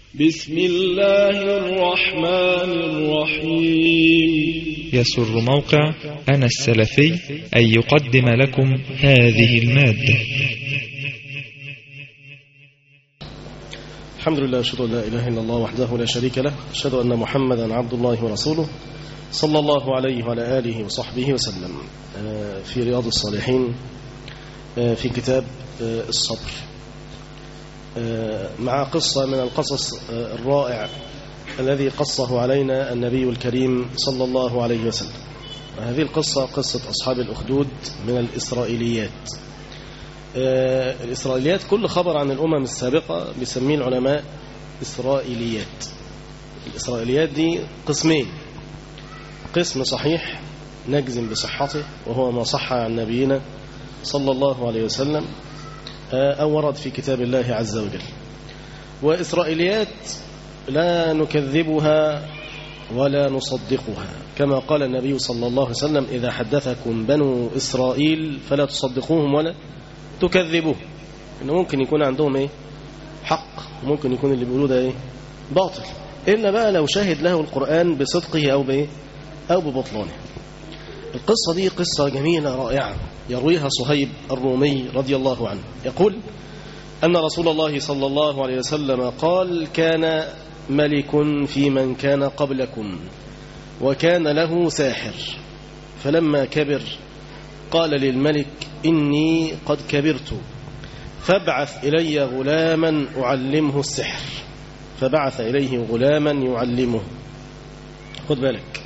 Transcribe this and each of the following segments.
بسم الله الرحمن الرحيم يسر موقع أنا السلفي أن يقدم لكم هذه المادة الحمد لله أشهد أن لا إله إلا الله وحده لا شريك له أشهد أن محمدا عبد الله ورسوله صلى الله عليه وعلى آله وصحبه وسلم آه، في رياض الصالحين آه، في كتاب آه، الصبر مع قصة من القصص الرائع الذي قصه علينا النبي الكريم صلى الله عليه وسلم هذه القصة قصة أصحاب الأخدود من الإسرائيليات الإسرائيليات كل خبر عن الأمم السابقة بيسميه العلماء إسرائيليات الإسرائيليات دي قسمين قسم صحيح نجزم بصحته وهو ما صح عن نبينا صلى الله عليه وسلم أو ورد في كتاب الله عز وجل وإسرائيليات لا نكذبها ولا نصدقها كما قال النبي صلى الله عليه وسلم إذا حدثكم بنو إسرائيل فلا تصدقوهم ولا تكذبوه إنه ممكن يكون عندهم إيه حق وممكن يكون اللي بيقولوه ده إيه باطل إلا بقى لو شهد له القرآن بصدقه أو بإيه أو ببطلانه القصة دي قصة جميلة رائعة يرويها صهيب الرومي رضي الله عنه يقول أن رسول الله صلى الله عليه وسلم قال كان ملك في من كان قبلكم وكان له ساحر فلما كبر قال للملك إني قد كبرت فابعث إلي غلاما أعلمه السحر فبعث إليه غلاما يعلمه خد بالك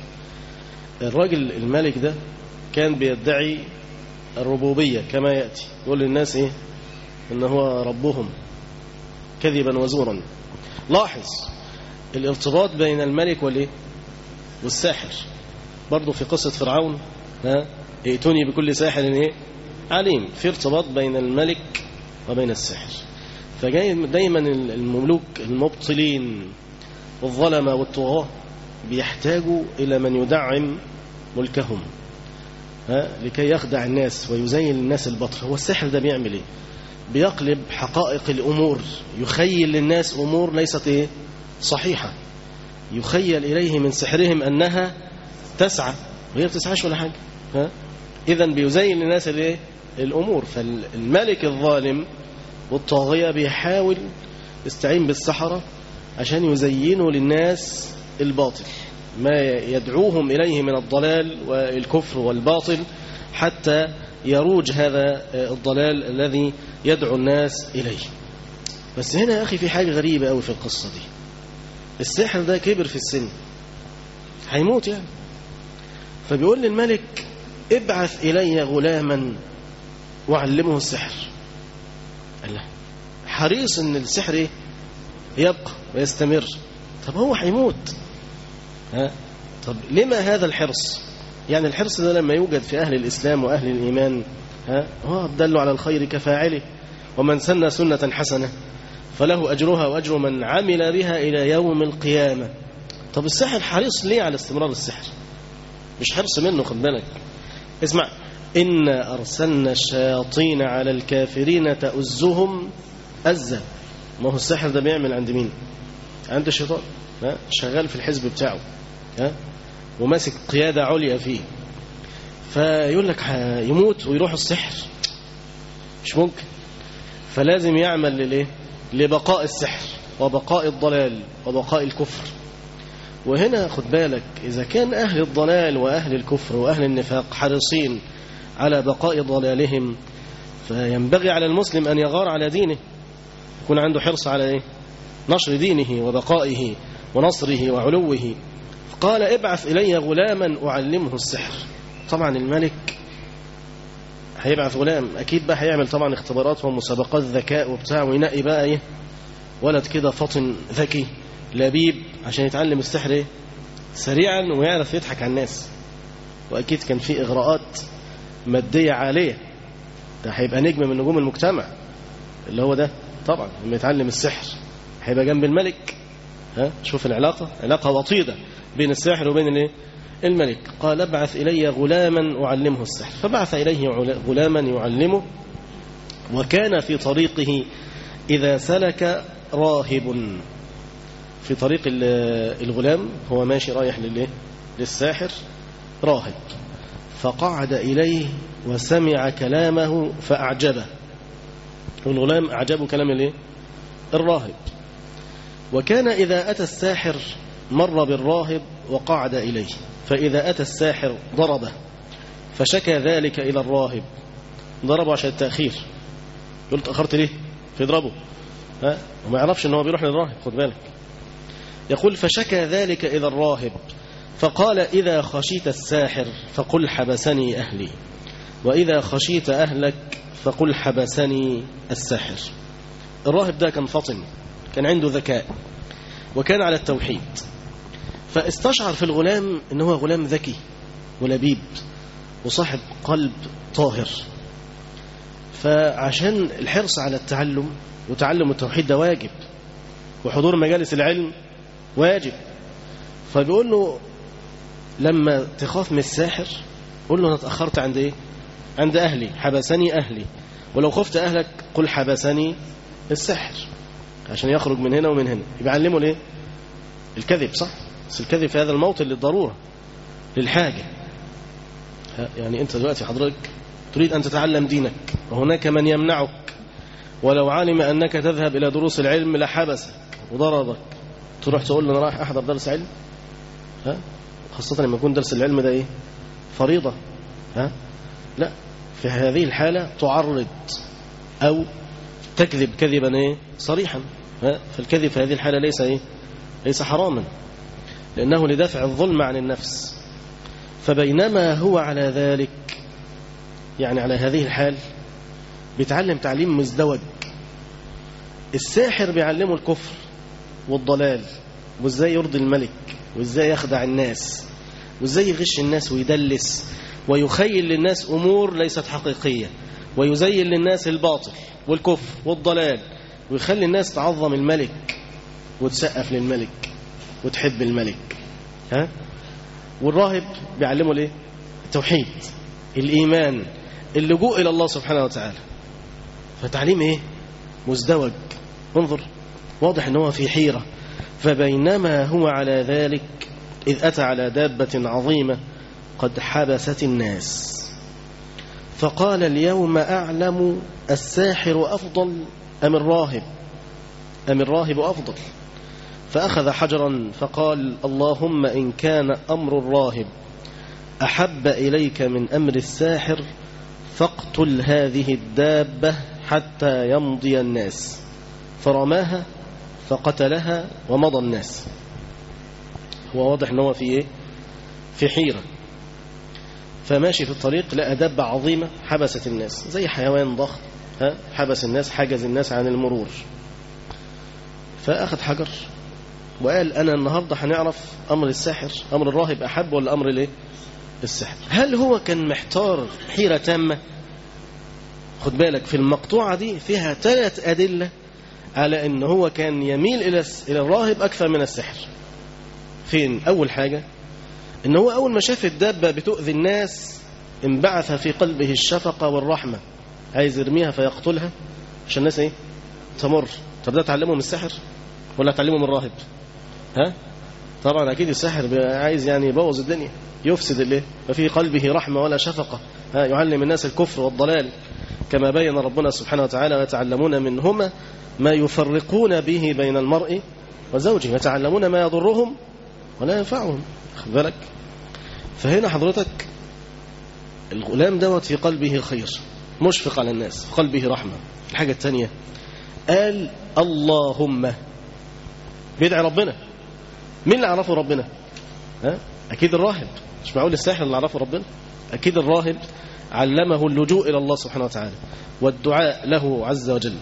الراجل الملك ده كان بيدعي الربوبية كما يأتي يقول للناس إيه إن هو ربهم كذبا وزورا لاحظ الارتباط بين الملك والإيه والساحر برضه في قصة فرعون ها ائتوني بكل ساحر إيه عليم في ارتباط بين الملك وبين الساحر فجاي دايما المملوك المبطلين والظلمة والطغاة بيحتاجوا إلى من يدعم ملكهم ها لكي يخدع الناس ويزين الناس البطل هو السحر ده بيعمل ايه بيقلب حقائق الأمور يخيل للناس أمور ليست ايه صحيحة يخيل إليه من سحرهم أنها تسعى وهي بتسعاش ولا حاجة ها إذا بيزين للناس الايه الأمور فالملك الظالم والطاغية بيحاول يستعين بالسحرة عشان يزينوا للناس الباطل ما يدعوهم إليه من الضلال والكفر والباطل حتى يروج هذا الضلال الذي يدعو الناس إليه بس هنا يا أخي في حاجة غريبة أوي في القصة دي السحر ده كبر في السن هيموت يعني فبيقول للملك ابعث إلي غلاما وعلمه السحر قال له حريص ان السحر ايه يبقى ويستمر طب هو هيموت ها طب لما هذا الحرص يعني الحرص ده لما يوجد في أهل الإسلام وأهل الإيمان ها هو دل على الخير كفاعله ومن سن سنة حسنة فله أجرها وأجر من عمل بها إلى يوم القيامة طب السحر حريص ليه على استمرار السحر مش حرص منه خد بالك اسمع إن أرسلنا الشياطين على الكافرين تأزهم أزا ما هو السحر ده بيعمل عند مين عند الشيطان ها شغال في الحزب بتاعه ها وماسك قيادة عليا فيه فيقول لك يموت ويروح السحر مش ممكن فلازم يعمل لليه لبقاء السحر وبقاء الضلال وبقاء الكفر وهنا خد بالك إذا كان أهل الضلال وأهل الكفر وأهل النفاق حريصين على بقاء ضلالهم فينبغي على المسلم أن يغار على دينه يكون عنده حرص على إيه؟ نشر دينه وبقائه ونصره وعلوه قال ابعث إلي غلاما أعلمه السحر طبعا الملك هيبعث غلام أكيد بقى هيعمل طبعا اختبارات ومسابقات ذكاء وبتاع وينقي بقى إيه ولد كده فطن ذكي لبيب عشان يتعلم السحر إيه سريعا ويعرف يضحك على الناس وأكيد كان في إغراءات مادية عالية ده هيبقى نجم من نجوم المجتمع اللي هو ده طبعا لما يتعلم السحر هيبقى جنب الملك ها شوف العلاقة علاقة وطيدة بين الساحر وبين الايه الملك قال ابعث إلي غلاما أعلمه السحر فبعث إليه غلاما يعلمه وكان في طريقه إذا سلك راهب في طريق ال- الغلام هو ماشي رايح للايه للساحر راهب فقعد إليه وسمع كلامه فأعجبه والغلام أعجبه كلام الايه الراهب وكان إذا أتى الساحر مر بالراهب وقعد إليه فإذا أتى الساحر ضربه فشكى ذلك إلى الراهب ضربه عشان التأخير يقول له تأخرت ليه فيضربه ها وما يعرفش ان هو بيروح للراهب خد بالك يقول فشكى ذلك إلى الراهب فقال إذا خشيت الساحر فقل حبسني أهلي وإذا خشيت أهلك فقل حبسني الساحر الراهب ده كان فطن كان عنده ذكاء وكان على التوحيد فاستشعر في الغلام ان هو غلام ذكي ولبيب وصاحب قلب طاهر فعشان الحرص على التعلم وتعلم التوحيد ده واجب وحضور مجالس العلم واجب فبيقول له لما تخاف من الساحر قول له انا اتاخرت عند ايه عند اهلي حبسني اهلي ولو خفت اهلك قل حبسني الساحر عشان يخرج من هنا ومن هنا يبقى علمه ليه الكذب صح بس الكذب في هذا الموطن للضروره للحاجه ها، يعني انت دلوقتي حضرتك تريد ان تتعلم دينك وهناك من يمنعك ولو علم انك تذهب الى دروس العلم لحبسك وضربك تروح تقول له انا رايح احضر درس علم ها خاصة لما يكون درس العلم ده ايه فريضة ها لا في هذه الحالة تعرض او تكذب كذبا ايه صريحا ها فالكذب في هذه الحالة ليس ايه ليس حراما لأنه لدفع الظلم عن النفس فبينما هو على ذلك يعني على هذه الحال بيتعلم تعليم مزدوج الساحر بيعلمه الكفر والضلال وازاي يرضي الملك وازاي يخدع الناس وازاي يغش الناس ويدلس ويخيل للناس امور ليست حقيقيه ويزين للناس الباطل والكفر والضلال ويخلي الناس تعظم الملك وتسقف للملك وتحب الملك ها والراهب بيعلمه ليه التوحيد الايمان اللجوء الى الله سبحانه وتعالى فتعليم ايه مزدوج انظر واضح ان هو في حيره فبينما هو على ذلك إذ أتى على دابة عظيمة قد حبست الناس فقال اليوم أعلم الساحر أفضل أم الراهب أم الراهب أفضل فأخذ حجرا فقال اللهم إن كان أمر الراهب أحب إليك من أمر الساحر فاقتل هذه الدابة حتى يمضي الناس فرماها فقتلها ومضى الناس هو واضح ان هو في ايه في حيرة فماشي في الطريق لقى دابة عظيمة حبست الناس زي حيوان ضخم ها حبس الناس حجز الناس عن المرور فأخذ حجر وقال أنا النهاردة هنعرف أمر الساحر أمر الراهب أحب ولا أمر الايه السحر هل هو كان محتار حيرة تامة خد بالك في المقطوعة دي فيها ثلاث أدلة على ان هو كان يميل الى الى الراهب اكثر من السحر فين اول حاجه ان هو اول ما شاف الدابه بتؤذي الناس انبعث في قلبه الشفقه والرحمه عايز يرميها فيقتلها عشان الناس ايه تمر طب ده تعلمه من السحر ولا تعلمه من الراهب ها طبعا اكيد الساحر عايز يعني يبوظ الدنيا يفسد الايه ففي قلبه رحمه ولا شفقه ها يعلم الناس الكفر والضلال كما بين ربنا سبحانه وتعالى ويتعلمون منهما ما يفرقون به بين المرء وزوجه يتعلمون ما يضرهم ولا ينفعهم خد بالك فهنا حضرتك الغلام دوت في قلبه خير مشفق على الناس في قلبه رحمة الحاجة الثانية قال اللهم بيدعي ربنا مين اللي عرفه ربنا ها؟ أكيد الراهب مش معقول الساحر اللي عرفه ربنا أكيد الراهب علمه اللجوء إلى الله سبحانه وتعالى والدعاء له عز وجل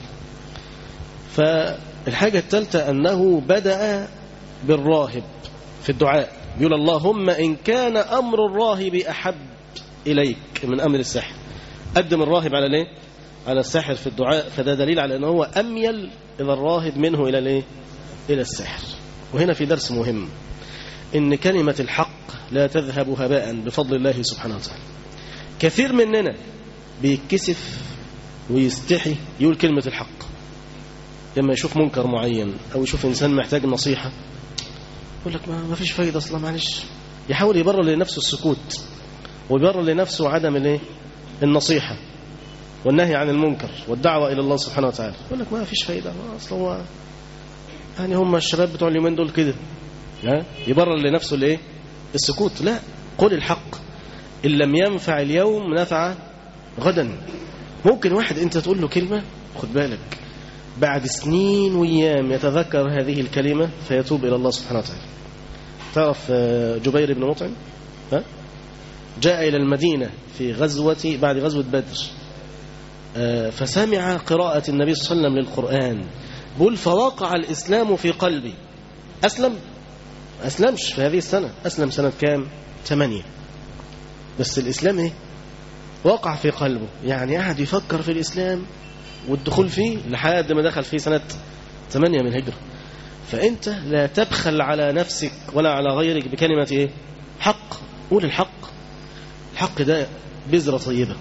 فالحاجة الثالثة أنه بدأ بالراهب في الدعاء يقول اللهم إن كان أمر الراهب أحب إليك من أمر الساحر قدم الراهب على ليه على الساحر في الدعاء فده دليل على أنه هو أميل إلى الراهب منه إلى ليه إلى الساحر وهنا في درس مهم إن كلمة الحق لا تذهب هباء بفضل الله سبحانه وتعالى كثير مننا بيتكسف ويستحي يقول كلمة الحق لما يشوف منكر معين أو يشوف إنسان محتاج نصيحة يقول لك ما ما فيش فايدة أصلا معلش يحاول يبرر لنفسه السكوت ويبرر لنفسه عدم الايه النصيحة والنهي عن المنكر والدعوة إلى الله سبحانه وتعالى يقول لك ما فيش فايدة ما أصلا هو يعني هم الشباب بتوع اليومين دول كده ها يبرر لنفسه الايه السكوت لا قل الحق إن لم ينفع اليوم نفع غدا ممكن واحد أنت تقول له كلمة خد بالك بعد سنين وأيام يتذكر هذه الكلمة فيتوب إلى الله سبحانه وتعالى تعرف آه، جبير بن مطعم ها جاء إلى المدينة في غزوة بعد غزوة بدر آه، فسمع قراءة النبي صلى الله عليه وسلم للقرآن بقول فوقع الإسلام في قلبي أسلم أسلمش في هذه السنة أسلم سنة كام ثمانية بس الإسلام إيه وقع في قلبه يعني قعد يفكر في الإسلام والدخول فيه لحد ما دخل فيه سنة ثمانية من الهجرة فأنت لا تبخل على نفسك ولا على غيرك بكلمة إيه حق قول الحق الحق ده بذرة طيبة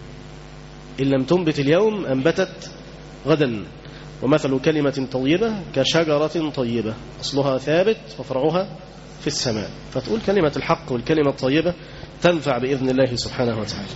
إن لم تنبت اليوم أنبتت غدا ومثل كلمة طيبة كشجرة طيبة أصلها ثابت وفرعها في السماء فتقول كلمة الحق والكلمة الطيبة تنفع بإذن الله سبحانه وتعالى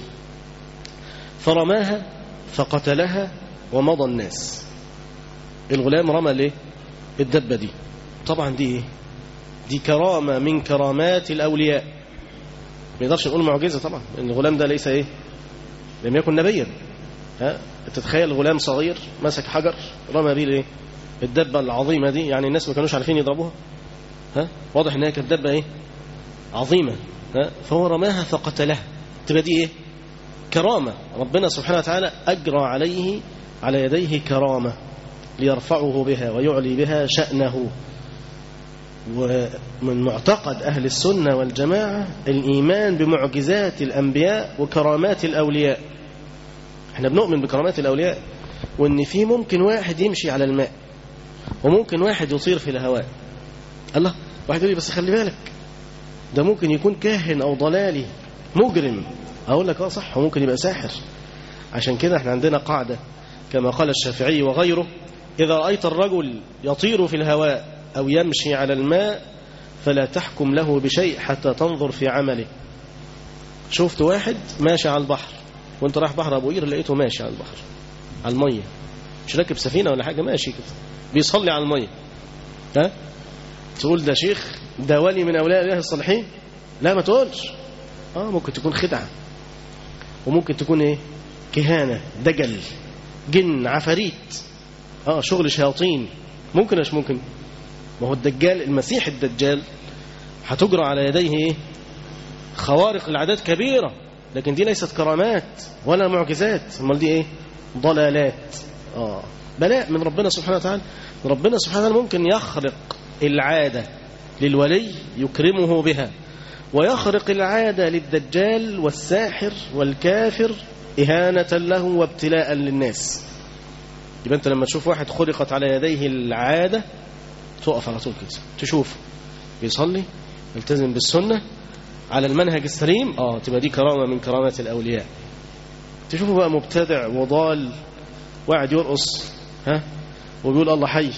فرماها فقتلها ومضى الناس الغلام رمى ليه الدبة دي طبعا دي ايه دي كرامة من كرامات الأولياء ما نقدرش نقول معجزة طبعا لأن الغلام ده ليس ايه لم يكن نبيا ها تتخيل غلام صغير مسك حجر رمى بيه الايه الدبة العظيمة دي يعني الناس ما كانوش عارفين يضربوها ها واضح ان هي كانت دبة ايه عظيمة ها فهو رماها فقتلها تبقى دي ايه كرامة ربنا سبحانه وتعالى أجرى عليه على يديه كرامة ليرفعه بها ويعلي بها شأنه ومن معتقد أهل السنة والجماعة الإيمان بمعجزات الأنبياء وكرامات الأولياء احنا بنؤمن بكرامات الأولياء وإن في ممكن واحد يمشي على الماء وممكن واحد يطير في الهواء الله واحد يقول لي بس خلي بالك ده ممكن يكون كاهن أو ضلالي مجرم أقول لك اه صح وممكن يبقى ساحر عشان كده احنا عندنا قاعدة كما قال الشافعي وغيره إذا رأيت الرجل يطير في الهواء أو يمشي على الماء فلا تحكم له بشيء حتى تنظر في عمله شفت واحد ماشي على البحر وانت رايح بحر أبو قير لقيته ماشي على البحر على المية مش راكب سفينة ولا حاجة ماشي كده بيصلي على المية ها تقول ده شيخ ده ولي من أولياء الله الصالحين لا ما تقولش اه ممكن تكون خدعة وممكن تكون ايه كهانة دجل جن عفاريت اه شغل شياطين ممكن مش ممكن ما هو الدجال المسيح الدجال هتجرى على يديه ايه خوارق العادات كبيرة لكن دي ليست كرامات ولا معجزات امال دي ايه ضلالات اه بلاء من ربنا سبحانه وتعالى ربنا سبحانه وتعالى ممكن يخرق العادة للولي يكرمه بها ويخرق العادة للدجال والساحر والكافر إهانة له وابتلاء للناس يبقى أنت لما تشوف واحد خرقت على يديه العادة تقف على طول كده تشوف بيصلي يلتزم بالسنة على المنهج السليم اه تبقى دي كرامة من كرامات الأولياء تشوفه بقى مبتدع وضال واحد يرقص ها وبيقول الله حي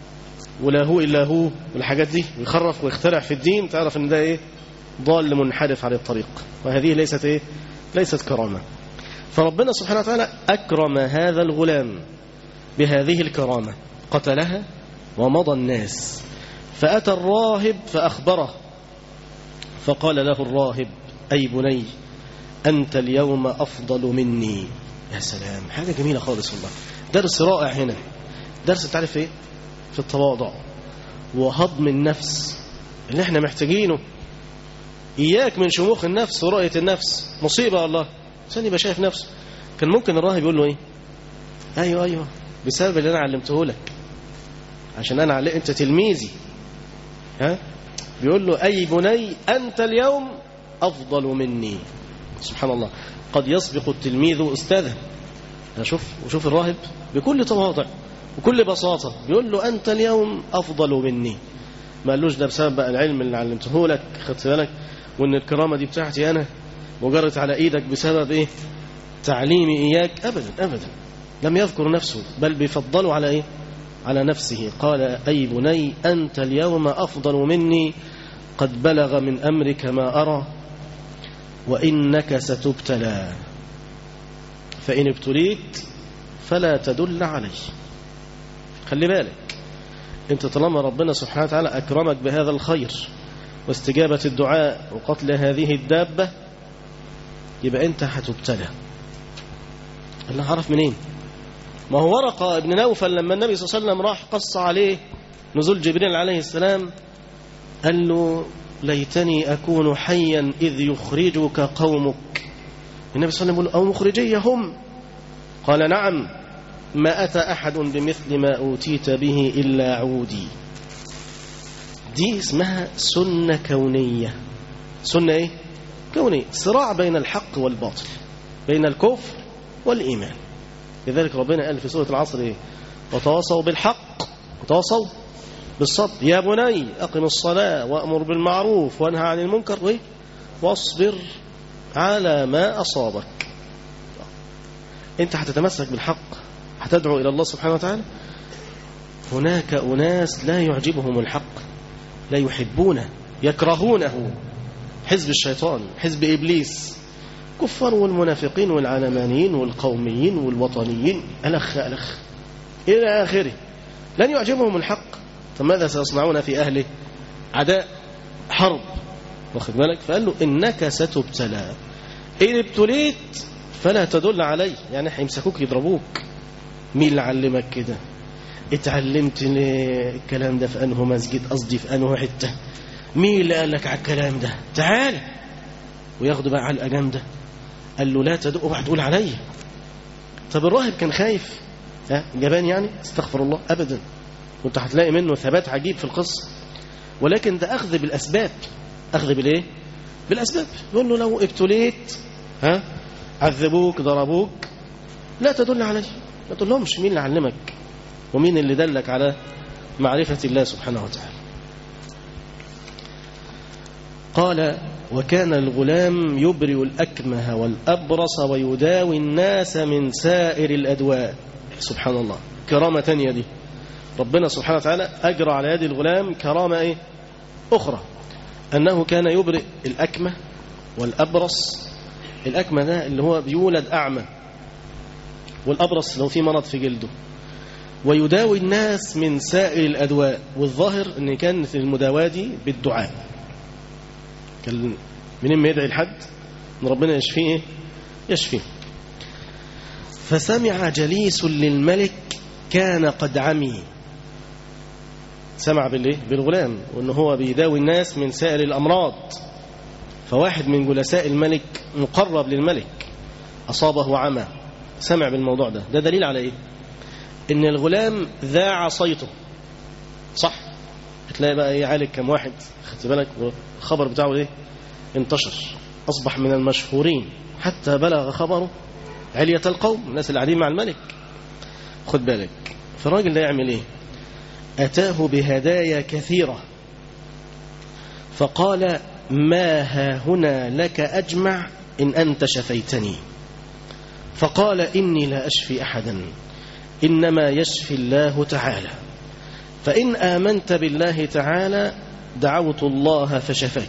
ولا هو إلا هو والحاجات دي ويخرف ويخترع في الدين تعرف ان ده ايه ضال منحرف عن الطريق وهذه ليست ايه ليست كرامة فربنا سبحانه وتعالى أكرم هذا الغلام بهذه الكرامة قتلها ومضى الناس فأتى الراهب فأخبره فقال له الراهب أي بني أنت اليوم أفضل مني يا سلام حاجة جميلة خالص والله درس رائع هنا درس تعرف ايه في التواضع وهضم النفس اللي احنا محتاجينه إياك من شموخ النفس ورؤية النفس مصيبة والله عشان يبقى شايف نفسه كان ممكن الراهب يقول له ايه ايوه ايوه بسبب اللي انا علمته لك عشان انا علي انت تلميذي ها بيقول له اي بني انت اليوم افضل مني سبحان الله قد يسبق التلميذ استاذه شوف وشوف الراهب بكل تواضع وكل بساطة بيقول له أنت اليوم أفضل مني ما قالوش ده بسبب بقى العلم اللي علمته لك خدت بالك وان الكرامة دي بتاعتي أنا وجرت على إيدك بسبب إيه تعليمي إياك أبدا أبدا لم يذكر نفسه بل بيفضله على إيه على نفسه قال أي بني أنت اليوم أفضل مني قد بلغ من أمرك ما أرى وإنك ستبتلى فإن ابتليت فلا تدل عليه خلي بالك انت طالما ربنا سبحانه وتعالى أكرمك بهذا الخير واستجابة الدعاء وقتل هذه الدابة يبقى انت هتبتلى الله عرف منين ما هو ورقة ابن نوفل لما النبي صلى الله عليه وسلم راح قص عليه نزول جبريل عليه السلام قال له ليتني أكون حيا إذ يخرجك قومك النبي صلى الله عليه وسلم يقول أو مخرجي هم قال نعم ما أتى أحد بمثل ما أوتيت به إلا عودي دي اسمها سنة كونية سنة إيه؟ كونية صراع بين الحق والباطل بين الكفر والإيمان لذلك ربنا قال في سورة العصر إيه؟ وتواصوا بالحق وتواصوا بالصبر يا بني أقم الصلاة وأمر بالمعروف وانهى عن المنكر وإيه؟ واصبر على ما أصابك أنت هتتمسك بالحق هتدعو إلى الله سبحانه وتعالى هناك أناس لا يعجبهم الحق لا يحبونه يكرهونه حزب الشيطان حزب إبليس كفار والمنافقين والعلمانيين والقوميين والوطنيين ألخ ألخ إلى آخره لن يعجبهم الحق فماذا سيصنعون في أهله عداء حرب واخد بالك فقال له إنك ستبتلى إن ابتليت فلا تدل علي يعني هيمسكوك يضربوك مين اللي علمك كده اتعلمت الكلام ده في أنه مسجد قصدي في أنه حتة مين اللي قال لك على الكلام ده تعال وياخدوا بقى علقة جامدة قال له لا تدق اوعى تقول عليا طب الراهب كان خايف ها جبان يعني استغفر الله ابدا وانت هتلاقي منه ثبات عجيب في القصه ولكن ده اخذ بالاسباب اخذ بالايه بالاسباب يقول له لو ابتليت ها عذبوك ضربوك لا تدل علي ما تقولهمش مين اللي علمك ومين اللي دلك على معرفة الله سبحانه وتعالى قال وكان الغلام يبرئ الأكمه والأبرص ويداوي الناس من سائر الأدواء سبحان الله كرامة تانية دي ربنا سبحانه وتعالى أجرى على يد الغلام كرامة إيه؟ أخرى أنه كان يبرئ الأكمه والأبرص الأكمه ده اللي هو بيولد أعمى والأبرص لو في مرض في جلده ويداوي الناس من سائر الأدواء والظاهر أن كانت المداواة دي بالدعاء كان منين ما يدعي لحد ان ربنا يشفيه ايه يشفيه فسمع جليس للملك كان قد عمي سمع بالايه بالغلام وان هو بيداوي الناس من سائر الامراض فواحد من جلساء الملك مقرب للملك اصابه عمى سمع بالموضوع ده ده دليل على ايه ان الغلام ذاع صيته صح هتلاقي بقى ايه عالج كم واحد خدت بالك والخبر بتاعه ايه انتشر اصبح من المشهورين حتى بلغ خبره علية القوم الناس اللي قاعدين مع الملك خد بالك فالراجل ده يعمل ايه اتاه بهدايا كثيرة فقال ما ها هنا لك اجمع ان انت شفيتني فقال اني لا اشفي احدا انما يشفي الله تعالى فإن آمنت بالله تعالى دعوت الله فشفاك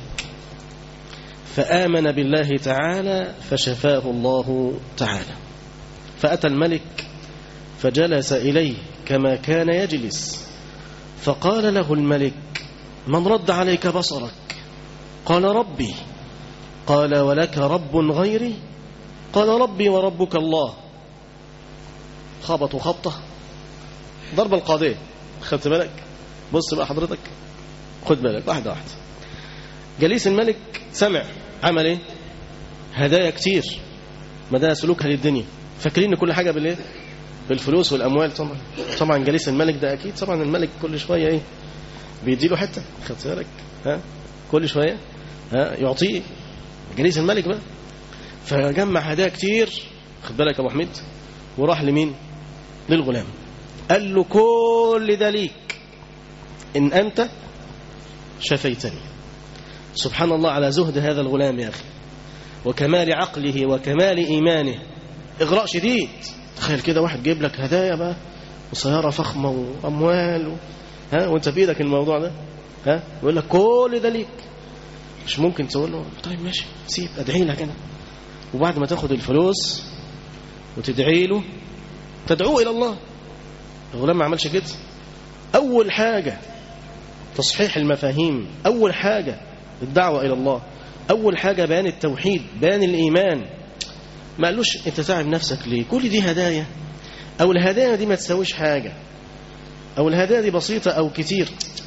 فآمن بالله تعالى فشفاه الله تعالى فأتى الملك فجلس إليه كما كان يجلس فقال له الملك من رد عليك بصرك قال ربي قال ولك رب غيري قال ربي وربك الله خبطوا خبطة ضرب القاضية خدت بالك بص بقى حضرتك خد بالك واحدة واحدة جليس الملك سمع عمل ايه هدايا كتير ما ده سلوكها للدنيا فاكرين كل حاجة بالايه بالفلوس والاموال طبعا طبعا جليس الملك ده اكيد طبعا الملك كل شوية ايه بيديله حتة خدت بالك ها كل شوية ها يعطيه جليس الملك بقى فجمع هدايا كتير خد بالك يا ابو حميد وراح لمين للغلام قال له كل ده ليك إن أنت شفيتني سبحان الله على زهد هذا الغلام يا أخي وكمال عقله وكمال إيمانه إغراء شديد تخيل كده واحد جيب لك هدايا بقى وسيارة فخمة وأموال و... ها وانت بإيدك الموضوع ده ها يقول لك كل ده ليك مش ممكن تقول له طيب ماشي سيب ادعي لك انا وبعد ما تاخد الفلوس وتدعي له تدعوه الى الله الغلام ما عملش كده اول حاجه تصحيح المفاهيم اول حاجه الدعوه الى الله اول حاجه بيان التوحيد بيان الايمان ما قالوش انت تعب نفسك ليه كل دي هدايا او الهدايا دي ما تساويش حاجه او الهدايا دي بسيطه او كتير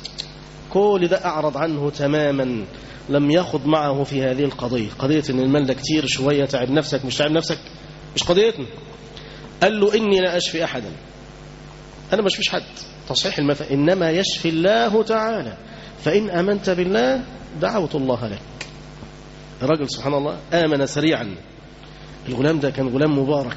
كل ده اعرض عنه تماما لم يخض معه في هذه القضية قضية ان المال ده كتير شوية تعب نفسك مش تعب نفسك مش قضيتنا قال له إني لا أشفي أحدا أنا ما اشفيش حد تصحيح المفا إنما يشفي الله تعالى فإن آمنت بالله دعوت الله لك الرجل سبحان الله آمن سريعا الغلام ده كان غلام مبارك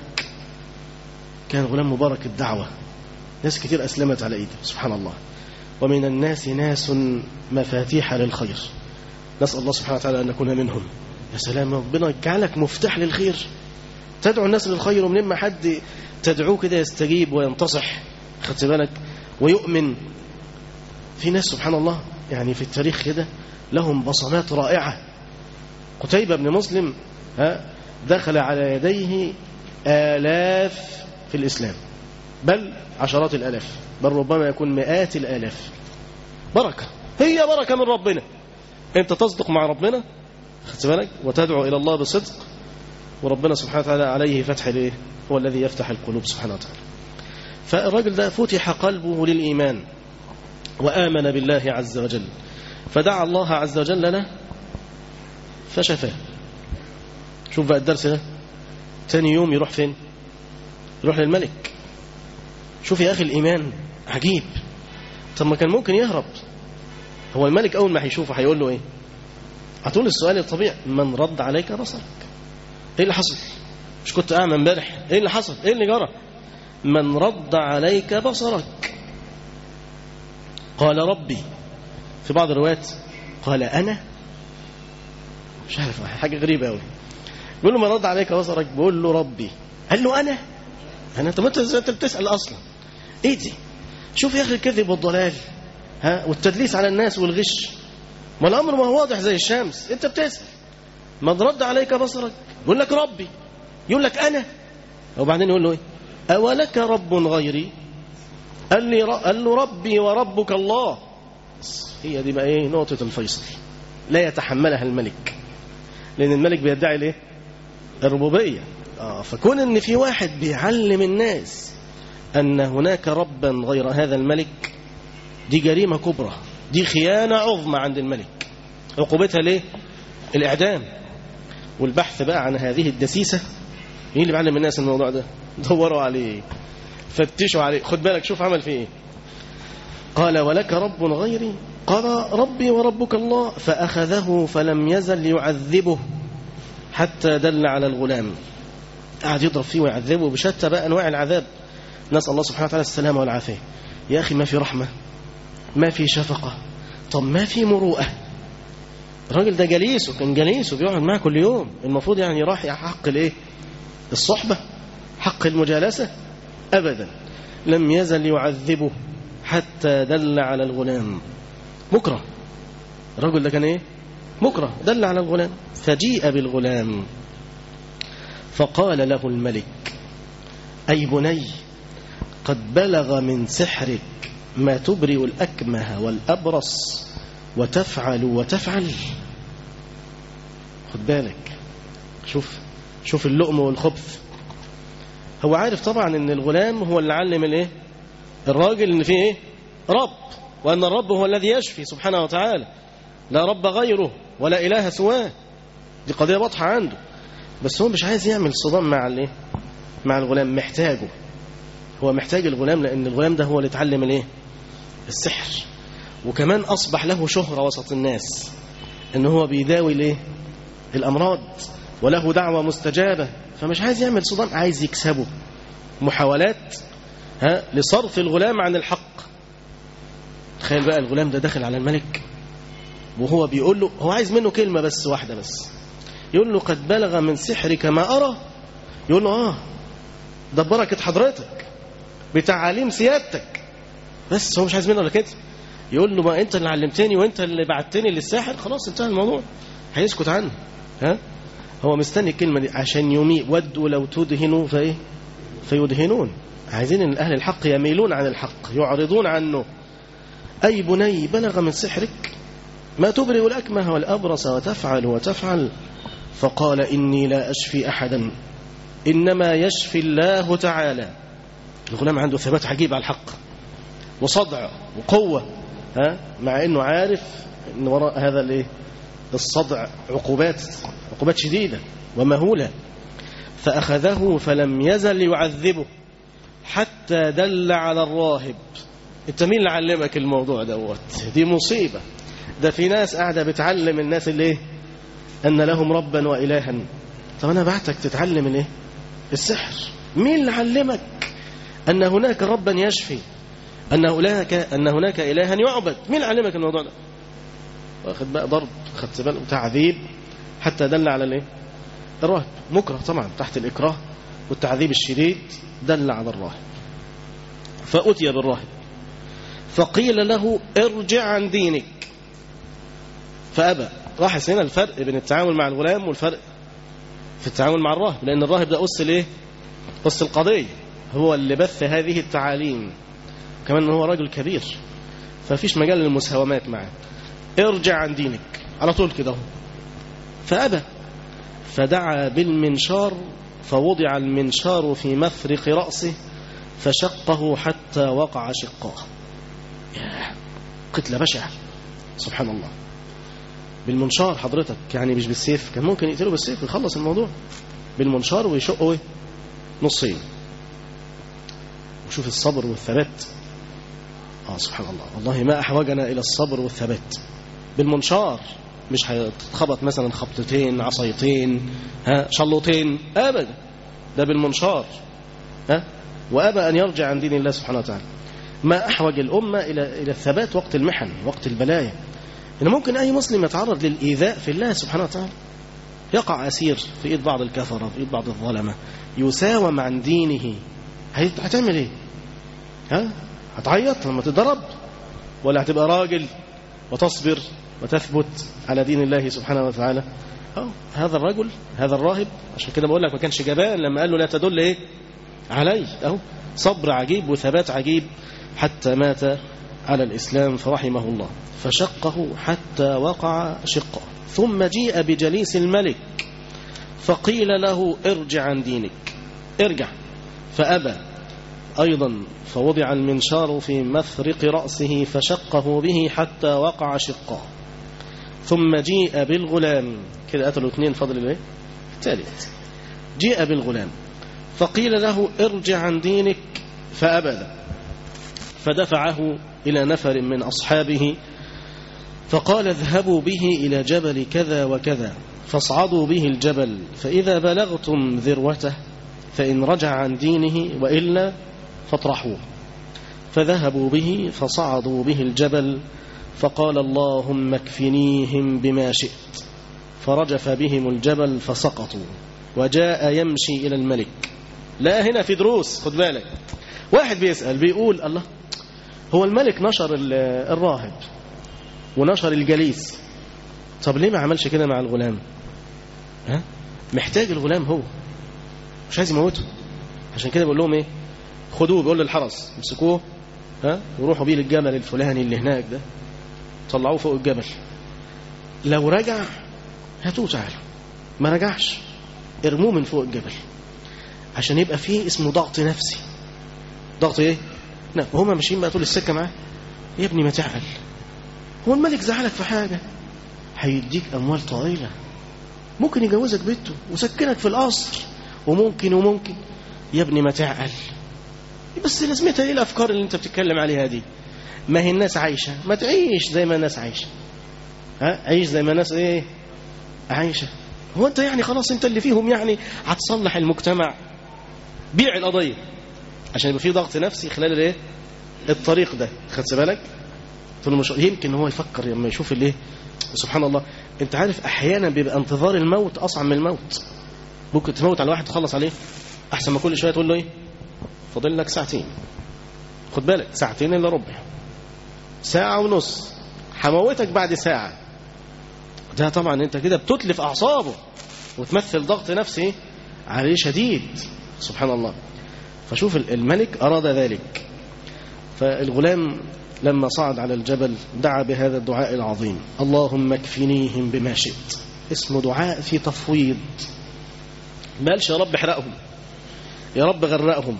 كان غلام مبارك الدعوة ناس كتير أسلمت على إيده سبحان الله ومن الناس ناس مفاتيح للخير نسأل الله سبحانه وتعالى أن نكون منهم يا سلام ربنا يجعلك مفتاح للخير تدعو الناس للخير ومن ما حد تدعوه كده يستجيب وينتصح خدت بالك ويؤمن في ناس سبحان الله يعني في التاريخ كده لهم بصمات رائعة قتيبة بن مسلم ها دخل على يديه آلاف في الإسلام بل عشرات الآلاف بل ربما يكون مئات الآلاف بركة هي بركة من ربنا انت تصدق مع ربنا خدت بالك وتدعو الى الله بصدق وربنا سبحانه وتعالى عليه فتح الايه هو الذي يفتح القلوب سبحانه وتعالى فالرجل ده فتح قلبه للايمان وامن بالله عز وجل فدعا الله عز وجل له فشفاه شوف بقى الدرس ده تاني يوم يروح فين يروح للملك شوف يا اخي الايمان عجيب طب ما كان ممكن يهرب هو الملك أول ما هيشوفه هيقول له إيه هتقول السؤال الطبيعي من رد عليك بصرك إيه اللي حصل مش كنت أعمى امبارح إيه اللي حصل إيه اللي جرى من رد عليك بصرك قال ربي في بعض الروايات قال أنا مش عارف حاجة غريبة أوي بيقول له من رد عليك بصرك بيقول له ربي قال له أنا أنا طب أنت ازاي بتسأل أصلا إيه دي شوف يا أخي الكذب والضلال ها والتدليس على الناس والغش ما الامر ما هو واضح زي الشمس انت بتسال من رد عليك بصرك يقول لك ربي يقول لك انا وبعدين يقول له ايه اولك رب غيري قال لي قال له ربي وربك الله هي دي بقى ايه نقطه الفيصل لا يتحملها الملك لان الملك بيدعي الايه الربوبيه اه فكون ان في واحد بيعلم الناس ان هناك ربا غير هذا الملك دي جريمة كبرى دي خيانة عظمى عند الملك عقوبتها ليه الإعدام والبحث بقى عن هذه الدسيسة مين اللي بيعلم الناس الموضوع ده دوروا عليه فتشوا عليه خد بالك شوف عمل فيه ايه قال ولك رب غيري قال ربي وربك الله فأخذه فلم يزل يعذبه حتى دل على الغلام قعد يضرب فيه ويعذبه بشتى بقى أنواع العذاب نسأل الله سبحانه وتعالى السلامة والعافية يا أخي ما في رحمة ما في شفقة طب ما في مروءة الراجل ده جليسه كان جليسه بيقعد معاه كل يوم المفروض يعني راح حق الايه الصحبة حق المجالسة أبدا لم يزل يعذبه حتى دل على الغلام مكره الرجل ده كان ايه مكره دل على الغلام فجيء بالغلام فقال له الملك أي بني قد بلغ من سحرك ما تبرئ الأكمه والأبرص وتفعل وتفعل خد بالك شوف شوف اللؤم والخبث هو عارف طبعا ان الغلام هو اللي علم الايه الراجل ان فيه ايه رب وان الرب هو الذي يشفي سبحانه وتعالى لا رب غيره ولا اله سواه دي قضيه واضحه عنده بس هو مش عايز يعمل صدام مع الايه مع الغلام محتاجه هو محتاج الغلام لان الغلام ده هو اللي اتعلم الايه السحر وكمان اصبح له شهره وسط الناس ان هو بيداوي الايه الامراض وله دعوه مستجابه فمش عايز يعمل صدام عايز يكسبه محاولات ها لصرف الغلام عن الحق تخيل بقى الغلام ده داخل على الملك وهو بيقول له هو عايز منه كلمة بس واحدة بس يقول له قد بلغ من سحرك ما أرى يقول له آه ده بركة حضرتك بتعاليم سيادتك بس هو مش عايز منه ولا كده يقول له ما انت اللي علمتني وانت اللي بعتني للساحر خلاص انتهى الموضوع هيسكت عنه ها هو مستني الكلمه دي عشان يميء ودوا لو تدهنوا فايه فيدهنون عايزين ان اهل الحق يميلون عن الحق يعرضون عنه اي بني بلغ من سحرك ما تبرئ الاكمه والابرص وتفعل وتفعل فقال اني لا اشفي احدا انما يشفي الله تعالى الغلام عنده ثبات عجيب على الحق وصدع وقوة ها مع انه عارف ان وراء هذا الايه الصدع عقوبات عقوبات شديدة ومهولة فأخذه فلم يزل يعذبه حتى دل على الراهب انت مين اللي علمك الموضوع دوت دي مصيبة ده في ناس قاعدة بتعلم الناس اللي ايه أن لهم ربا وإلها طب أنا بعتك تتعلم الايه السحر مين اللي علمك أن هناك ربا يشفي أن هناك أن هناك إلها يعبد مين اللي علمك الموضوع ده واخد بقى ضرب خدت بالك تعذيب حتى دل على الايه الراهب مكره طبعا تحت الإكراه والتعذيب الشديد دل على الراهب فأتي بالراهب فقيل له ارجع عن دينك فأبى لاحظ هنا الفرق بين التعامل مع الغلام والفرق في التعامل مع الراهب لأن الراهب ده أس الايه أس القضية هو اللي بث هذه التعاليم كمان ان هو راجل كبير ففيش مجال للمساومات معه ارجع عن دينك على طول كده اهو فأبى فدعا بالمنشار فوضع المنشار في مفرق رأسه فشقه حتى وقع شقاه ياه قتلة بشعة سبحان الله بالمنشار حضرتك يعني مش بالسيف كان ممكن يقتله بالسيف ويخلص الموضوع بالمنشار ويشقه ايه نصين وشوف الصبر والثبات اه سبحان الله والله ما احوجنا الى الصبر والثبات بالمنشار مش هيتخبط مثلا خبطتين عصايتين ها شلوطين ابدا ده بالمنشار ها وابى ان يرجع عن دين الله سبحانه وتعالى ما احوج الامه الى الى الثبات وقت المحن وقت البلايا ان ممكن اي مسلم يتعرض للايذاء في الله سبحانه وتعالى يقع اسير في ايد بعض الكفره في ايد بعض الظلمه يساوم عن دينه هتعمل ايه ها هتعيط لما تضرب ولا هتبقى راجل وتصبر وتثبت على دين الله سبحانه وتعالى أو هذا الرجل هذا الراهب عشان كده بقول لك ما كانش جبان لما قال له لا تدل ايه علي اهو صبر عجيب وثبات عجيب حتى مات على الإسلام فرحمه الله فشقه حتى وقع شقه ثم جيء بجليس الملك فقيل له ارجع عن دينك ارجع فأبى أيضا فوضع المنشار في مفرق رأسه فشقه به حتى وقع شقه ثم جيء بالغلام كده قتلوا اثنين فضل الايه الثالث جيء بالغلام فقيل له ارجع عن دينك فأبى فدفعه إلى نفر من أصحابه فقال اذهبوا به إلى جبل كذا وكذا فاصعدوا به الجبل فإذا بلغتم ذروته فإن رجع عن دينه وإلا فاطرحوه فذهبوا به فصعدوا به الجبل فقال اللهم اكفنيهم بما شئت فرجف بهم الجبل فسقطوا وجاء يمشي إلى الملك لا هنا في دروس خد بالك واحد بيسأل بيقول الله هو الملك نشر الراهب ونشر الجليس طب ليه ما عملش كده مع الغلام ها محتاج الغلام هو مش عايز يموته عشان كده بيقول لهم ايه خدوه بيقول للحرس امسكوه ها وروحوا بيه للجبل الفلاني اللي هناك ده طلعوه فوق الجبل لو رجع هاتوه تعالوا ما رجعش ارموه من فوق الجبل عشان يبقى فيه اسمه ضغط نفسي ضغط ايه لا وهما ماشيين بقى طول السكه معاه يا ابني ما تعقل هو الملك زعلك في حاجه هيديك اموال طائله ممكن يجوزك بيته وسكنك في القصر وممكن وممكن يا ابني ما تعقل بس لازمتها ايه الافكار اللي انت بتتكلم عليها دي ما هي الناس عايشه ما تعيش زي ما الناس عايشه ها عيش زي ما الناس ايه عايشه هو انت يعني خلاص انت اللي فيهم يعني هتصلح المجتمع بيع القضيه عشان يبقى في ضغط نفسي خلال الايه الطريق ده خدت بالك مش يمكن هو يفكر لما يشوف الايه سبحان الله انت عارف احيانا بيبقى انتظار الموت اصعب من الموت ممكن تموت على واحد تخلص عليه احسن ما كل شويه تقول له ايه فاضل لك ساعتين خد بالك ساعتين الا ربع ساعة ونص هموتك بعد ساعة ده طبعا انت كده بتتلف اعصابه وتمثل ضغط نفسي عليه شديد سبحان الله فشوف الملك أراد ذلك فالغلام لما صعد على الجبل دعا بهذا الدعاء العظيم اللهم اكفنيهم بما شئت اسمه دعاء في تفويض ما قالش يا رب احرقهم يا رب غرقهم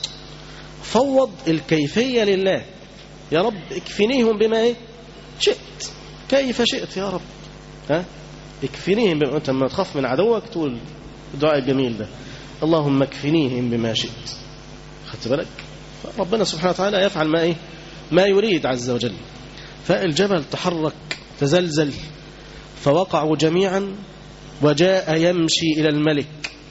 فوض الكيفية لله يا رب اكفنيهم بما ايه شئت كيف شئت يا رب ها اكفنيهم بما انت لما تخاف من عدوك تقول الدعاء الجميل ده اللهم اكفنيهم بما شئت خدت بالك ربنا سبحانه وتعالى يفعل ما ايه ما يريد عز وجل فالجبل تحرك تزلزل فوقعوا جميعا وجاء يمشي إلى الملك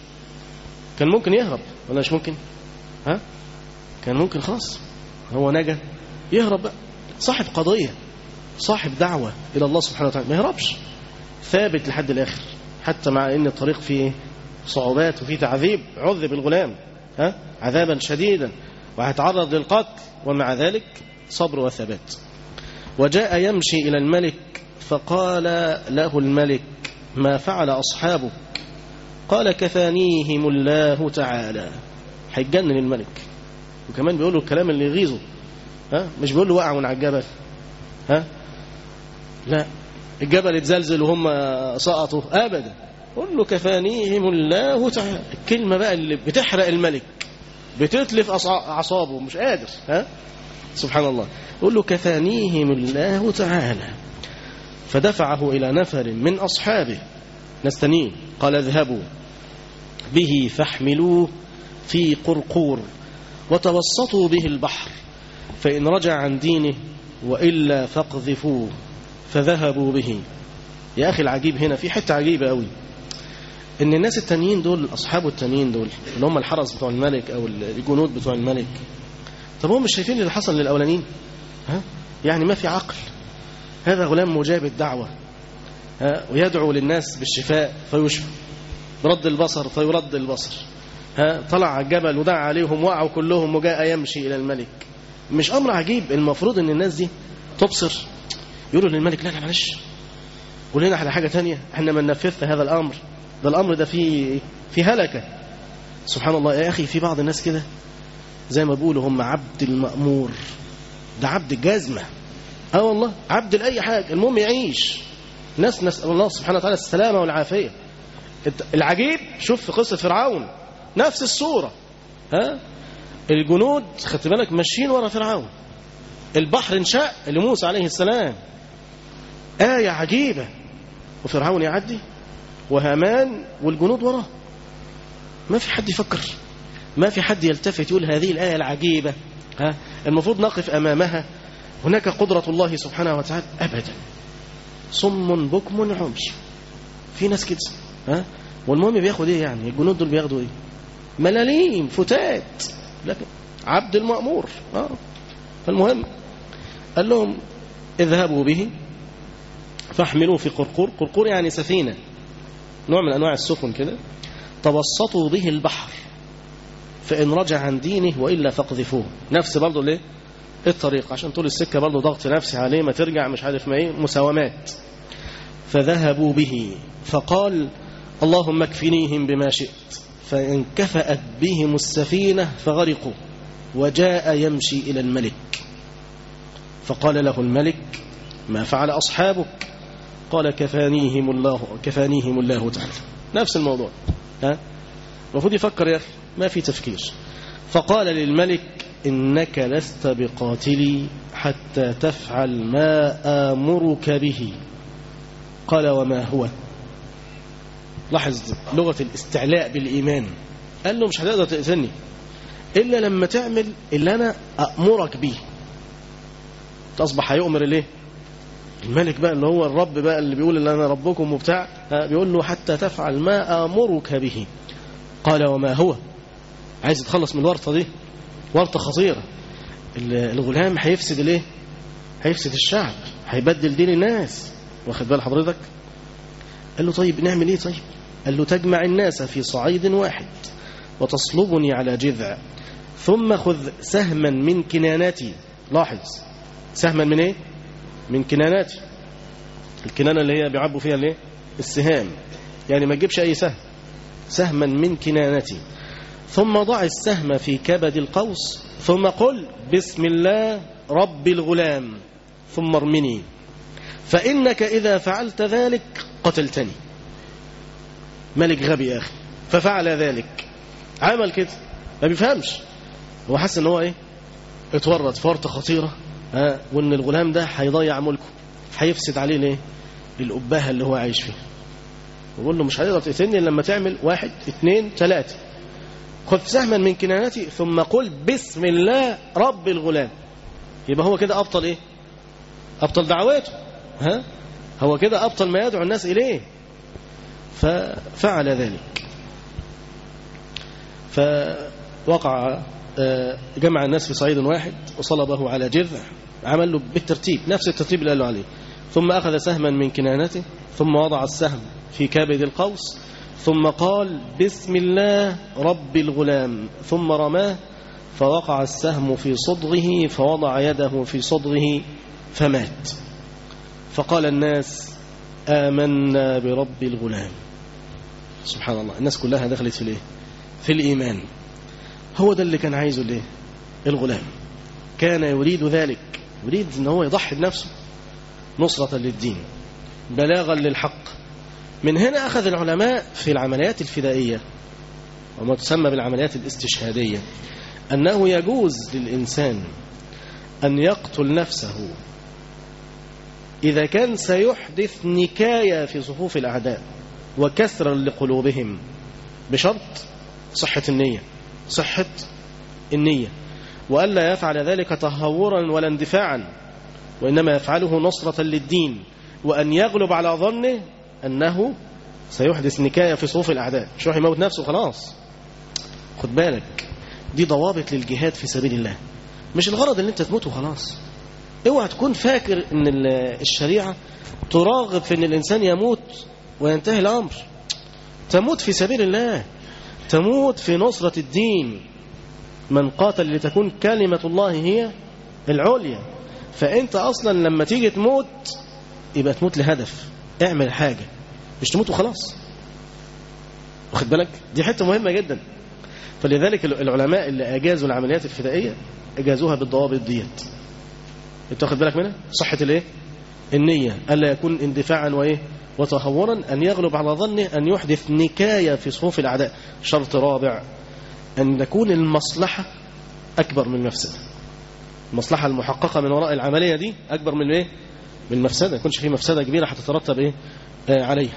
كان ممكن يهرب ولا مش ممكن ها كان ممكن خلاص هو نجا يهرب بقى صاحب قضية صاحب دعوة إلى الله سبحانه وتعالى ما يهربش ثابت لحد الآخر حتى مع أن الطريق فيه صعوبات وفيه تعذيب عذب الغلام ها عذابا شديدا وهيتعرض للقتل ومع ذلك صبر وثبات وجاء يمشي إلى الملك فقال له الملك ما فعل أصحابك قال كفانيهم الله تعالى هيتجنن الملك وكمان بيقول له الكلام اللي يغيظه ها مش بيقول له وقعوا من على الجبل ها لا الجبل اتزلزل وهم سقطوا ابدا قول له كفانيهم الله تعالى الكلمه بقى اللي بتحرق الملك بتتلف اعصابه مش قادر ها سبحان الله قول له كفانيهم الله تعالى فدفعه إلى نفر من أصحابه نستنين قال اذهبوا به فاحملوه في قرقور وتوسطوا به البحر فإن رجع عن دينه وإلا فاقذفوه فذهبوا به يا أخي العجيب هنا في حتة عجيبة قوي إن الناس التانيين دول أصحابه التانيين دول اللي هم الحرس بتوع الملك أو الجنود بتوع الملك طب هم مش شايفين اللي حصل للأولانيين ها؟ يعني ما في عقل هذا غلام مجاب الدعوة ها؟ ويدعو للناس بالشفاء فيشفى برد البصر فيرد البصر ها؟ طلع على الجبل ودعا عليهم وقعوا كلهم وجاء يمشي إلى الملك مش أمر عجيب المفروض أن الناس دي تبصر يقولوا للملك لا لا معلش قول لنا على حاجة تانية احنا ما ننفذ هذا الأمر ده الأمر ده فيه في هلكة سبحان الله يا أخي في بعض الناس كده زي ما بيقولوا هم عبد المأمور ده عبد الجزمة اه والله عبد لأي حاجة المهم يعيش ناس نسأل الله سبحانه وتعالى السلامة والعافية العجيب شوف في قصة فرعون نفس الصورة ها الجنود خدت بالك ماشيين ورا فرعون البحر انشق لموسى عليه السلام آية عجيبة وفرعون يعدي وهامان والجنود وراه ما في حد يفكر ما في حد يلتفت يقول هذه الآية العجيبة ها المفروض نقف أمامها هناك قدرة الله سبحانه وتعالى أبدا صم بكم عمي في ناس كده ها والمهم بياخد ايه يعني الجنود دول بياخدوا ايه ملاليم فتات لكن عبد المأمور اه فالمهم قال لهم اذهبوا به فاحملوه في قرقور قرقور يعني سفينة نوع من أنواع السفن كده توسطوا به البحر فإن رجع عن دينه وإلا فاقذفوه نفس برضه ليه الطريق عشان طول السكة برضه ضغط نفسي عليه ما ترجع مش عارف ما ايه مساومات فذهبوا به فقال اللهم اكفنيهم بما شئت فانكفأت بهم السفينة فغرقوا وجاء يمشي إلى الملك فقال له الملك ما فعل أصحابك قال كفانيهم الله كفانيهم الله تعالى نفس الموضوع ها المفروض يفكر يا أخي ما في تفكير فقال للملك إنك لست بقاتلي حتى تفعل ما آمرك به قال وما هو لاحظ لغة الاستعلاء بالإيمان قال له مش هتقدر تقتلني إلا لما تعمل اللي أنا أأمرك به تصبح هيؤمر الايه الملك بقى اللي هو الرب بقى اللي بيقول ان انا ربكم وبتاع بيقول له حتى تفعل ما امرك به قال وما هو عايز يتخلص من الورطه دي ورطه خطيره الغلام هيفسد الايه هيفسد الشعب هيبدل دين الناس واخد بال حضرتك قال له طيب نعمل ايه طيب قال له تجمع الناس في صعيد واحد وتصلبني على جذع ثم خذ سهما من كنانتي لاحظ سهما من ايه من كناناتي الكنانة اللي هي بيعبوا فيها الايه السهام يعني ما تجيبش اي سهم سهما من كنانتي ثم ضع السهم في كبد القوس ثم قل بسم الله رب الغلام ثم ارمني فإنك إذا فعلت ذلك قتلتني ملك غبي يا أخي ففعل ذلك عمل كده ما بيفهمش هو حس ان هو ايه اتورط فرطه خطيره ها وان الغلام ده هيضيع ملكه هيفسد عليه ليه الأبهة اللي هو عايش فيها ويقول له مش هتقدر تقتلني إلا لما تعمل واحد اثنين ثلاثة خذ سهما من كنانتي ثم قل بسم الله رب الغلام يبقى هو كده أبطل إيه أبطل دعواته ها هو كده أبطل ما يدعو الناس إليه ففعل ذلك فوقع جمع الناس في صعيد واحد وصلبه على جذع عمل له بالترتيب نفس الترتيب اللي قالوا عليه ثم أخذ سهما من كنانته ثم وضع السهم في كبد القوس ثم قال بسم الله رب الغلام ثم رماه فوقع السهم في صدغه فوضع يده في صدغه فمات فقال الناس آمنا برب الغلام سبحان الله الناس كلها دخلت في الايه في الإيمان هو ده اللي كان عايزه الايه الغلام كان يريد ذلك يريد ان هو يضحي بنفسه نصرة للدين بلاغا للحق من هنا أخذ العلماء في العمليات الفدائية وما تسمى بالعمليات الاستشهادية أنه يجوز للإنسان أن يقتل نفسه إذا كان سيحدث نكاية في صفوف الأعداء وكسرا لقلوبهم بشرط صحة النية صحة النية وألا يفعل ذلك تهورا ولا اندفاعا وإنما يفعله نصرة للدين وأن يغلب على ظنه أنه سيحدث نكاية في صفوف الأعداء مش راح يموت نفسه خلاص خد بالك دي ضوابط للجهاد في سبيل الله مش الغرض ان انت تموت وخلاص اوعى تكون فاكر ان الشريعة تراغب في ان الانسان يموت وينتهي الامر تموت في سبيل الله تموت في نصرة الدين من قاتل لتكون كلمة الله هي العليا فانت اصلا لما تيجي تموت يبقى تموت لهدف اعمل حاجة مش تموت وخلاص واخد بالك دي حتة مهمة جدا فلذلك العلماء اللي اجازوا العمليات الفدائية اجازوها بالضوابط ديت انت واخد بالك منها صحة الايه النية الا يكون اندفاعا وايه وتهورا ان يغلب على ظنه ان يحدث نكاية في صفوف الاعداء شرط رابع ان تكون المصلحة اكبر من المفسدة المصلحة المحققة من وراء العملية دي اكبر من الايه من المفسدة يكونش في مفسدة كبيرة هتترتب ايه آه عليها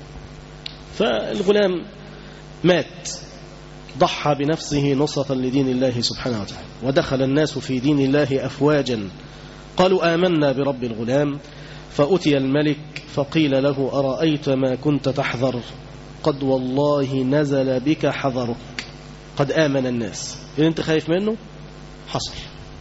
فالغلام مات ضحى بنفسه نصرة لدين الله سبحانه وتعالى ودخل الناس في دين الله أفواجا قالوا آمنا برب الغلام فأتي الملك فقيل له أرأيت ما كنت تحذر قد والله نزل بك حذرك قد آمن الناس اللي انت خايف منه حصل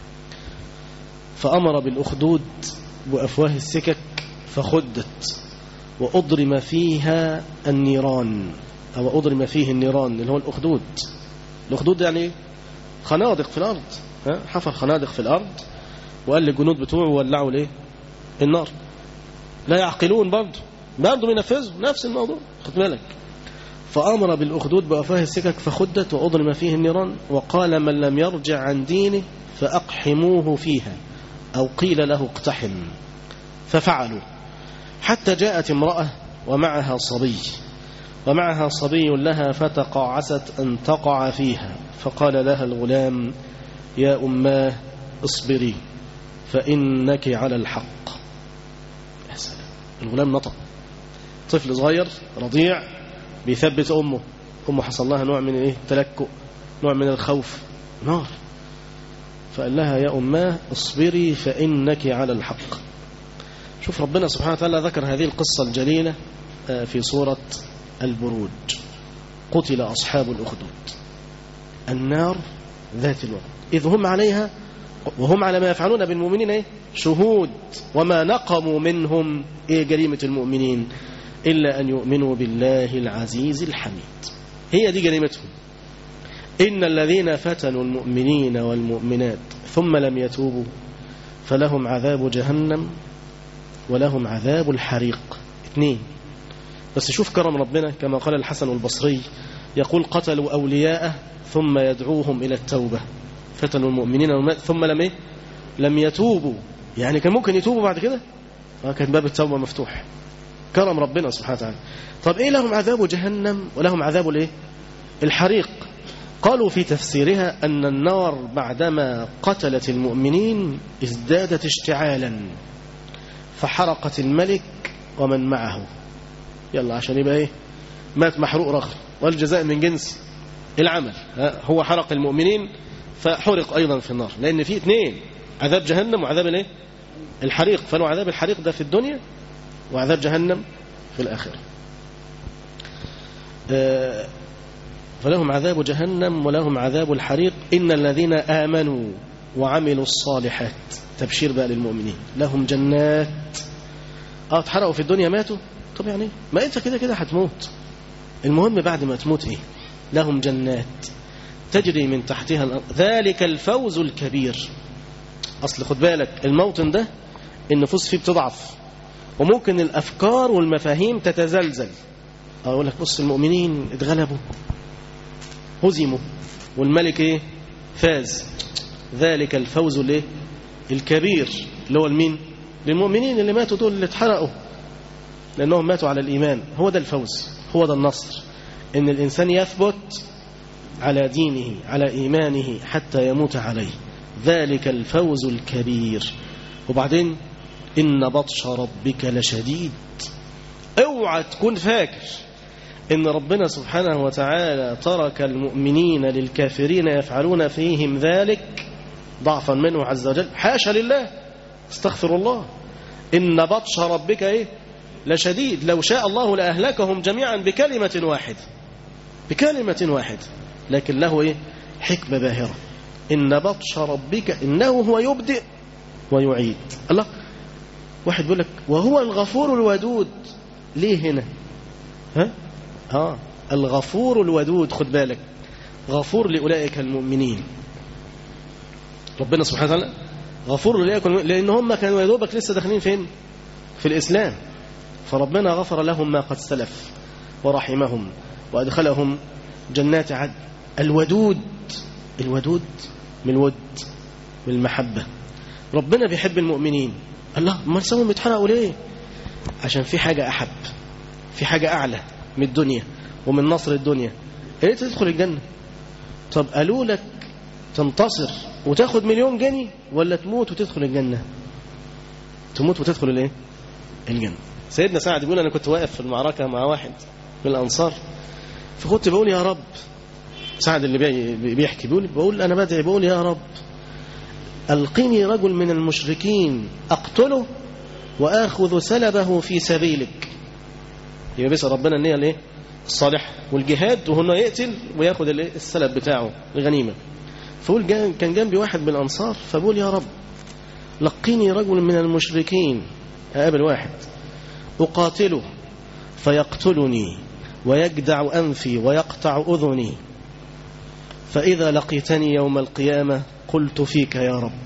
فأمر بالأخدود وأفواه السكك فخدت وأضرم فيها النيران أو أضرم فيه النيران اللي هو الأخدود الأخدود يعني خنادق في الأرض ها؟ حفر خنادق في الأرض وقال للجنود بتوعه ولعوا ليه النار لا يعقلون برضه برضه بينفذوا نفس الموضوع خد بالك فأمر بالأخدود بأفواه السكك فخدت وأضرم فيه النيران وقال من لم يرجع عن دينه فأقحموه فيها أو قيل له اقتحم ففعلوا حتى جاءت امرأة ومعها صبي ومعها صبي لها فتقاعست أن تقع فيها فقال لها الغلام يا أماه اصبري فإنك على الحق يا سلام الغلام نطق طفل صغير رضيع بيثبت أمه أمه حصل لها نوع من إيه تلكؤ نوع من الخوف نار فقال لها يا أماه اصبري فإنك على الحق شوف ربنا سبحانه وتعالى ذكر هذه القصة الجليلة في سورة البروج قتل أصحاب الأخدود النار ذات الوقت إذ هم عليها وهم على ما يفعلون بالمؤمنين إيه؟ شهود وما نقموا منهم إيه جريمة المؤمنين إلا أن يؤمنوا بالله العزيز الحميد هي دي جريمتهم إن الذين فتنوا المؤمنين والمؤمنات ثم لم يتوبوا فلهم عذاب جهنم ولهم عذاب الحريق اثنين بس شوف كرم ربنا كما قال الحسن البصري يقول قتلوا أولياءه ثم يدعوهم إلى التوبة فتنوا المؤمنين والمؤمنات ثم لم إيه؟ لم يتوبوا يعني كان ممكن يتوبوا بعد كده آه كان باب التوبة مفتوح كرم ربنا سبحانه وتعالى طب إيه لهم عذاب جهنم ولهم عذاب الإيه؟ الحريق قالوا في تفسيرها أن النار بعدما قتلت المؤمنين ازدادت اشتعالا فحرقت الملك ومن معه يلا عشان يبقى ايه مات محروق رغم والجزاء من جنس العمل ها، هو حرق المؤمنين فحرق أيضا في النار لأن في اثنين عذاب جهنم وعذاب الايه الحريق فلو عذاب الحريق ده في الدنيا وعذاب جهنم في الآخرة آه، فلهم عذاب جهنم ولهم عذاب الحريق إن الذين آمنوا وعملوا الصالحات تبشير بقى للمؤمنين لهم جنات اه اتحرقوا في الدنيا ماتوا طب يعني إيه؟ ما انت كده كده هتموت المهم بعد ما تموت ايه لهم جنات تجري من تحتها الأرض ذلك الفوز الكبير اصل خد بالك الموطن ده النفوس فيه بتضعف وممكن الافكار والمفاهيم تتزلزل اقول لك بص المؤمنين اتغلبوا هزموا والملك ايه فاز ذلك الفوز الايه الكبير اللي هو المين للمؤمنين اللي ماتوا دول اللي اتحرقوا لانهم ماتوا على الايمان هو ده الفوز هو ده النصر ان الانسان يثبت على دينه على ايمانه حتى يموت عليه ذلك الفوز الكبير وبعدين ان بطش ربك لشديد اوعى تكون فاكر إن ربنا سبحانه وتعالى ترك المؤمنين للكافرين يفعلون فيهم ذلك ضعفا منه عز وجل حاشا لله استغفر الله إن بطش ربك إيه لشديد لو شاء الله لأهلكهم جميعا بكلمة واحدة بكلمة واحدة لكن له إيه حكمة باهرة إن بطش ربك إنه هو يبدئ ويعيد الله واحد بيقول لك وهو الغفور الودود ليه هنا ها اه الغفور الودود خد بالك غفور لأولئك المؤمنين ربنا سبحانه وتعالى غفور لأولئك المؤمنين لأن هم كانوا يا دوبك لسه داخلين فين في الإسلام فربنا غفر لهم ما قد سلف ورحمهم وأدخلهم جنات عدن الودود الودود من الود من المحبة ربنا بيحب المؤمنين الله ما سووا يتحرقوا ليه عشان في حاجة أحب في حاجة أعلى من الدنيا ومن نصر الدنيا ليه تدخل الجنة طب قالوا لك تنتصر وتاخد مليون جنيه ولا تموت وتدخل الجنة تموت وتدخل الايه الجنة سيدنا سعد بيقول أنا كنت واقف في المعركة مع واحد من الأنصار فكنت بقول يا رب سعد اللي بي- بيحكي بيقول بقول أنا بدعي بقول يا رب ألقني رجل من المشركين أقتله وآخذ سلبه في سبيلك يبقى بيسأل ربنا النية الايه الصالح والجهاد وهو يقتل وياخد الايه السلب بتاعه الغنيمة فقول جا- كان جنبي واحد من الأنصار فبقول يا رب لقيني رجل من المشركين أقابل واحد أقاتله فيقتلني ويجدع أنفي ويقطع أذني فإذا لقيتني يوم القيامة قلت فيك يا رب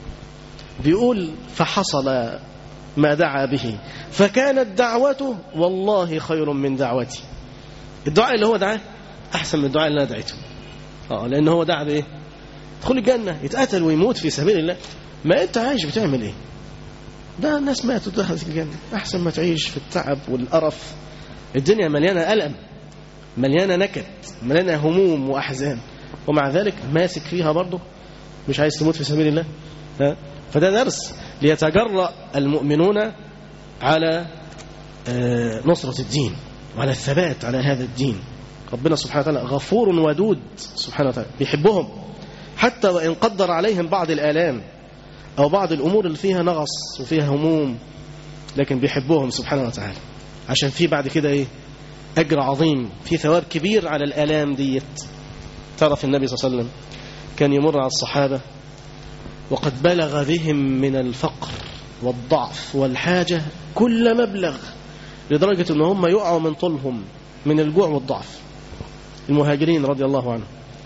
بيقول فحصل ما دعا به فكانت دعوته والله خير من دعوتي الدعاء اللي هو دعاه أحسن من الدعاء اللي أنا دعيته آه لأن هو دعا بإيه يدخل الجنة يتقتل ويموت في سبيل الله ما أنت عايش بتعمل إيه ده الناس ماتوا دخلت الجنة أحسن ما تعيش في التعب والقرف الدنيا مليانة ألم مليانة نكد مليانة هموم وأحزان ومع ذلك ماسك فيها برضه مش عايز تموت في سبيل الله ها؟ فده درس ليتجرأ المؤمنون على آه، نصرة الدين وعلى الثبات على هذا الدين ربنا سبحانه وتعالى غفور ودود سبحانه وتعالى بيحبهم حتى وإن قدر عليهم بعض الآلام أو بعض الأمور اللي فيها نغص وفيها هموم لكن بيحبهم سبحانه وتعالى عشان في بعد كده إيه أجر عظيم في ثواب كبير على الآلام ديت تعرف النبي صلى الله عليه وسلم كان يمر على الصحابة وقد بلغ بهم من الفقر والضعف والحاجة كل مبلغ لدرجة أن هم يقعوا من طولهم من الجوع والضعف المهاجرين رضي الله عنهم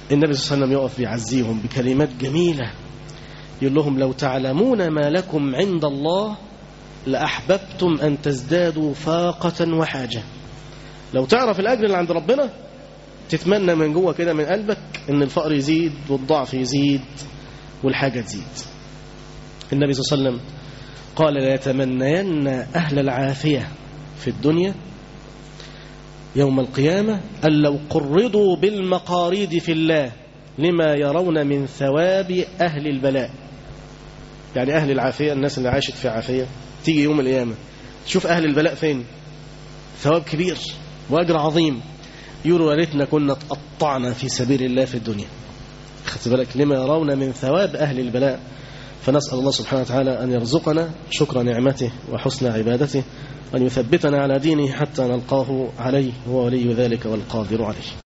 النبي صلى الله عليه وسلم يقف بيعزيهم بكلمات جميلة يقول لهم لو تعلمون ما لكم عند الله لأحببتم أن تزدادوا فاقة وحاجة لو تعرف الأجر اللي عند ربنا تتمنى من جوه كده من قلبك ان الفقر يزيد والضعف يزيد والحاجة تزيد النبي صلى الله عليه وسلم قال لا يتمنين أهل العافية في الدنيا يوم القيامة أن لو قرضوا بالمقاريد في الله لما يرون من ثواب أهل البلاء يعني أهل العافية الناس اللي عاشت في عافية تيجي يوم القيامة تشوف أهل البلاء فين ثواب كبير وأجر عظيم يقولوا يا ريتنا كنا تقطعنا في سبيل الله في الدنيا خدت بالك لما يرون من ثواب أهل البلاء فنسأل الله سبحانه وتعالى أن يرزقنا شكر نعمته وحسن عبادته أن يثبتنا على دينه حتى نلقاه عليه هو ولي ذلك والقادر عليه